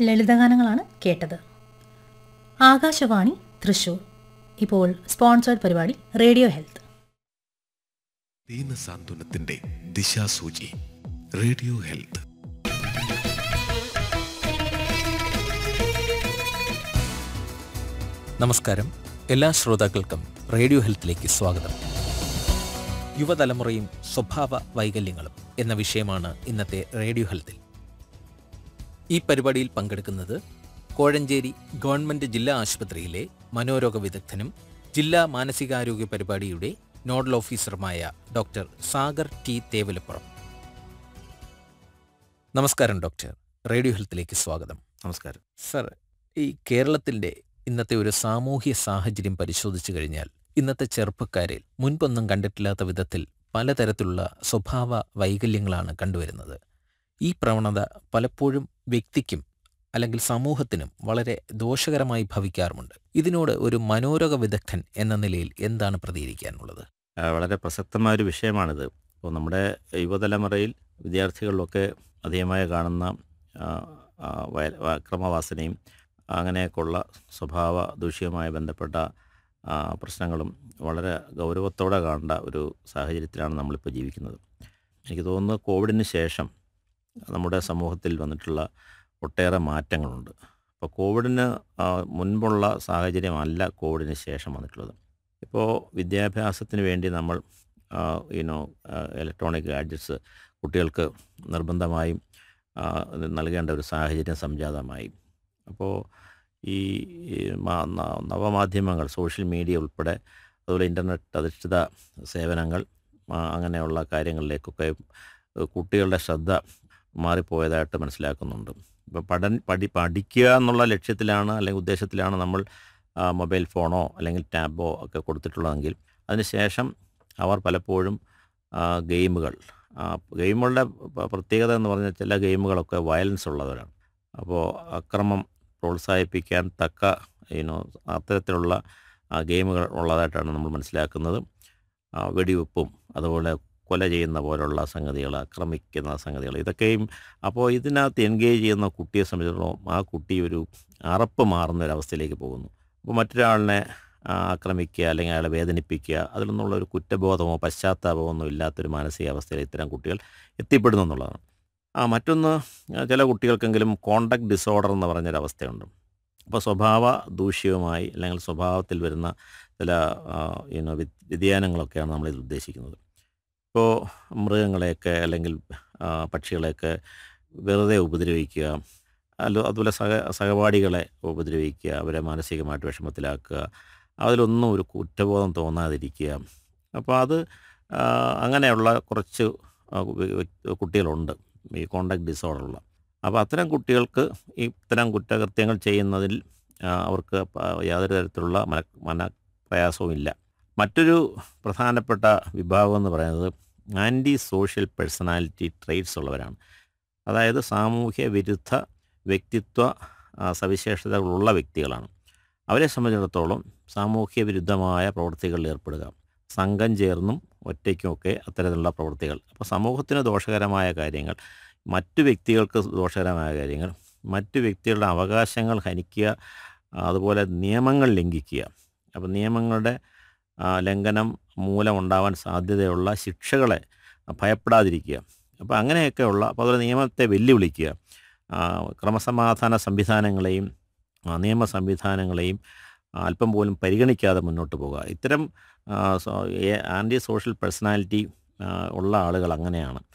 ലളിതഗാനങ്ങളാണ് കേട്ടത് ആകാശവാണി തൃശൂർ ഇപ്പോൾ സ്പോൺസേർഡ് പരിപാടി റേഡിയോ ഹെൽത്ത് ദീനസാന്ത്വനത്തിന്റെ ദിശാസൂചി റേഡിയോ ഹെൽത്ത് നമസ്കാരം എല്ലാ ശ്രോതാക്കൾക്കും റേഡിയോ ഹെൽത്തിലേക്ക് സ്വാഗതം യുവതലമുറയും സ്വഭാവ വൈകല്യങ്ങളും എന്ന വിഷയമാണ് ഇന്നത്തെ റേഡിയോ ഹെൽത്തിൽ ഈ പരിപാടിയിൽ പങ്കെടുക്കുന്നത് കോഴഞ്ചേരി ഗവൺമെൻറ് ജില്ലാ ആശുപത്രിയിലെ മനോരോഗ വിദഗ്ധനും ജില്ലാ മാനസികാരോഗ്യ പരിപാടിയുടെ നോഡൽ ഓഫീസറുമായ ഡോക്ടർ സാഗർ ടി തേവലപ്പുറം നമസ്കാരം ഡോക്ടർ റേഡിയോ ഹെൽത്തിലേക്ക് സ്വാഗതം നമസ്കാരം സർ ഈ കേരളത്തിൻ്റെ ഇന്നത്തെ ഒരു സാമൂഹ്യ സാഹചര്യം പരിശോധിച്ചു കഴിഞ്ഞാൽ ഇന്നത്തെ ചെറുപ്പക്കാരിൽ മുൻപൊന്നും കണ്ടിട്ടില്ലാത്ത വിധത്തിൽ പലതരത്തിലുള്ള സ്വഭാവ വൈകല്യങ്ങളാണ് കണ്ടുവരുന്നത് ഈ പ്രവണത പലപ്പോഴും വ്യക്തിക്കും അല്ലെങ്കിൽ സമൂഹത്തിനും വളരെ ദോഷകരമായി ഭവിക്കാറുമുണ്ട് ഇതിനോട് ഒരു മനോരോഗ വിദഗ്ധൻ എന്ന നിലയിൽ എന്താണ് പ്രതികരിക്കാനുള്ളത് ആ, വളരെ പ്രസക്തമായ ഒരു വിഷയമാണിത് ഇപ്പോൾ നമ്മുടെ യുവതലമുറയിൽ വിദ്യാർത്ഥികളിലൊക്കെ അധികമായി കാണുന്ന ആ, ആ, വയ- അക്രമവാസനയും അങ്ങനെയൊക്കെയുള്ള സ്വഭാവ ദൂഷ്യവുമായി ബന്ധപ്പെട്ട ആ, പ്രശ്നങ്ങളും വളരെ ഗൗരവത്തോടെ കാണേണ്ട ഒരു സാഹചര്യത്തിലാണ് നമ്മളിപ്പോൾ ജീവിക്കുന്നത് എനിക്ക് തോന്നുന്നു കോവിഡിന് ശേഷം നമ്മുടെ സമൂഹത്തിൽ വന്നിട്ടുള്ള ഒട്ടേറെ മാറ്റങ്ങളുണ്ട് അപ്പോൾ കോവിഡിന് ആ, മുൻപുള്ള സാഹചര്യമല്ല കോവിഡിന് ശേഷം വന്നിട്ടുള്ളത് ഇപ്പോൾ വിദ്യാഭ്യാസത്തിന് വേണ്ടി നമ്മൾ യുനോ ഇലക്ട്രോണിക് ഗാഡ്ജറ്റ്സ് കുട്ടികൾക്ക് നിർബന്ധമായും ആ, നൽകേണ്ട ഒരു സാഹചര്യം സംജാതമായി അപ്പോൾ ഈ ഈ മാ- ന- നവമാധ്യമങ്ങൾ സോഷ്യൽ മീഡിയ ഉൾപ്പെടെ അതുപോലെ ഇൻ്റർനെറ്റ് അധിഷ്ഠിത സേവനങ്ങൾ ആ, അങ്ങനെയുള്ള കാര്യങ്ങളിലേക്കൊക്കെ ഏഹ്, കുട്ടികളുടെ ശ്രദ്ധ മാറിപ്പോയതായിട്ട് മനസ്സിലാക്കുന്നുണ്ട് ഇപ്പോൾ പഠൻ പഠി പഠിക്കുക എന്നുള്ള ലക്ഷ്യത്തിലാണ് അല്ലെങ്കിൽ ഉദ്ദേശത്തിലാണ് നമ്മൾ ആ, മൊബൈൽ ഫോണോ അല്ലെങ്കിൽ ടാബോ ഒക്കെ കൊടുത്തിട്ടുള്ളതെങ്കിൽ അതിനുശേഷം അവർ പലപ്പോഴും ആ, ഗെയിമുകൾ ആ, ഗെയിമുകളുടെ പ- പ്രത്യേകത എന്ന് പറഞ്ഞാൽ ചില ഗെയിമുകളൊക്കെ വയലൻസ് ഉള്ളവരാണ് അപ്പോൾ അക്രമം പ്രോത്സാഹിപ്പിക്കാൻ തക്ക ഇനോ അത്തരത്തിലുള്ള ആ, ഗെയിമുകൾ ഉള്ളതായിട്ടാണ് നമ്മൾ മനസ്സിലാക്കുന്നത് ആ, വെടിവെപ്പും അതുപോലെ കൊല ചെയ്യുന്ന പോലുള്ള സംഗതികൾ ആക്രമിക്കുന്ന സംഗതികൾ ഇതൊക്കെയും അപ്പോൾ ഇതിനകത്ത് എൻഗേജ് ചെയ്യുന്ന കുട്ടിയെ സംബന്ധിച്ചിടത്തോളം ആ കുട്ടി ഒരു അറപ്പ് മാറുന്ന ഒരു അവസ്ഥയിലേക്ക് പോകുന്നു അപ്പോൾ മറ്റൊരാളിനെ ആ, ആക്രമിക്കുക അല്ലെങ്കിൽ അയാളെ വേദനിപ്പിക്കുക അതിൽ നിന്നുള്ള ഒരു കുറ്റബോധമോ പശ്ചാത്താപമോ ഒന്നും ഇല്ലാത്തൊരു മാനസികാവസ്ഥയിൽ ഇത്തരം കുട്ടികൾ എത്തിപ്പെടുന്നു എന്നുള്ളതാണ് ആ മറ്റൊന്ന് ആ, ചില കുട്ടികൾക്കെങ്കിലും കോണ്ടാക്ട് ഡിസോർഡർ എന്ന് പറഞ്ഞൊരവസ്ഥയുണ്ട് അപ്പോൾ സ്വഭാവ ദൂഷ്യവുമായി അല്ലെങ്കിൽ സ്വഭാവത്തിൽ വരുന്ന ചില ഇനോ വ്യതിയാനങ്ങളൊക്കെയാണ് നമ്മളിത് ഉദ്ദേശിക്കുന്നത് ഇപ്പോൾ മൃഗങ്ങളെയൊക്കെ അല്ലെങ്കിൽ ആ, പക്ഷികളെയൊക്കെ വെറുതെ ഉപദ്രവിക്കുക അല്ല അതുപോലെ സഹ സഹപാഠികളെ ഉപദ്രവിക്കുക അവരെ മാനസികമായിട്ട് വിഷമത്തിലാക്കുക അതിലൊന്നും ഒരു കുറ്റബോധം തോന്നാതിരിക്കുക അപ്പോൾ അത് ആ, അങ്ങനെയുള്ള കുറച്ച് ആ, വ്യ- വ്യ- കുട്ടികളുണ്ട് ഈ കോണ്ടാക്ട് ഡിസോർഡറുള്ള അപ്പോൾ അത്തരം കുട്ടികൾക്ക് ഈ ഇത്തരം കുറ്റകൃത്യങ്ങൾ ചെയ്യുന്നതിൽ ആ, അവർക്ക് പ- യാതൊരു തരത്തിലുള്ള മന മനപ്രയാസവും ഇല്ല മറ്റൊരു പ്രധാനപ്പെട്ട വിഭാഗം എന്ന് പറയുന്നത് ആൻറ്റി സോഷ്യൽ പേഴ്സണാലിറ്റി ട്രെയ്റ്റ്സ് ഉള്ളവരാണ് അതായത് സാമൂഹ്യ വിരുദ്ധ വ്യക്തിത്വ ആ, സവിശേഷതകളുള്ള വ്യക്തികളാണ് അവരെ സംബന്ധിച്ചിടത്തോളം സാമൂഹ്യ വിരുദ്ധമായ പ്രവൃത്തികളിൽ ഏർപ്പെടുക സംഘം ചേർന്നും ഒറ്റയ്ക്കുമൊക്കെ അത്തരത്തിലുള്ള പ്രവൃത്തികൾ അപ്പോൾ സമൂഹത്തിന് ദോഷകരമായ കാര്യങ്ങൾ മറ്റു വ്യക്തികൾക്ക് ദോഷകരമായ കാര്യങ്ങൾ മറ്റു വ്യക്തികളുടെ അവകാശങ്ങൾ ഹനിക്കുക അതുപോലെ നിയമങ്ങൾ ലംഘിക്കുക അപ്പോൾ നിയമങ്ങളുടെ ആ, ലംഘനം മൂലമുണ്ടാവാൻ സാധ്യതയുള്ള ശിക്ഷകളെ ഭയപ്പെടാതിരിക്കുക അപ്പോൾ അങ്ങനെയൊക്കെയുള്ള അപ്പോൾ അതുപോലെ നിയമത്തെ വെല്ലുവിളിക്കുക ആ, ക്രമസമാധാന സംവിധാനങ്ങളെയും ആ, നിയമ സംവിധാനങ്ങളെയും അല്പം പോലും പരിഗണിക്കാതെ മുന്നോട്ട് പോകുക ഇത്തരം ആ, സോ- ഏ- ആൻറ്റി സോഷ്യൽ പേഴ്സണാലിറ്റി ആ, ഉള്ള ആളുകൾ അങ്ങനെയാണ്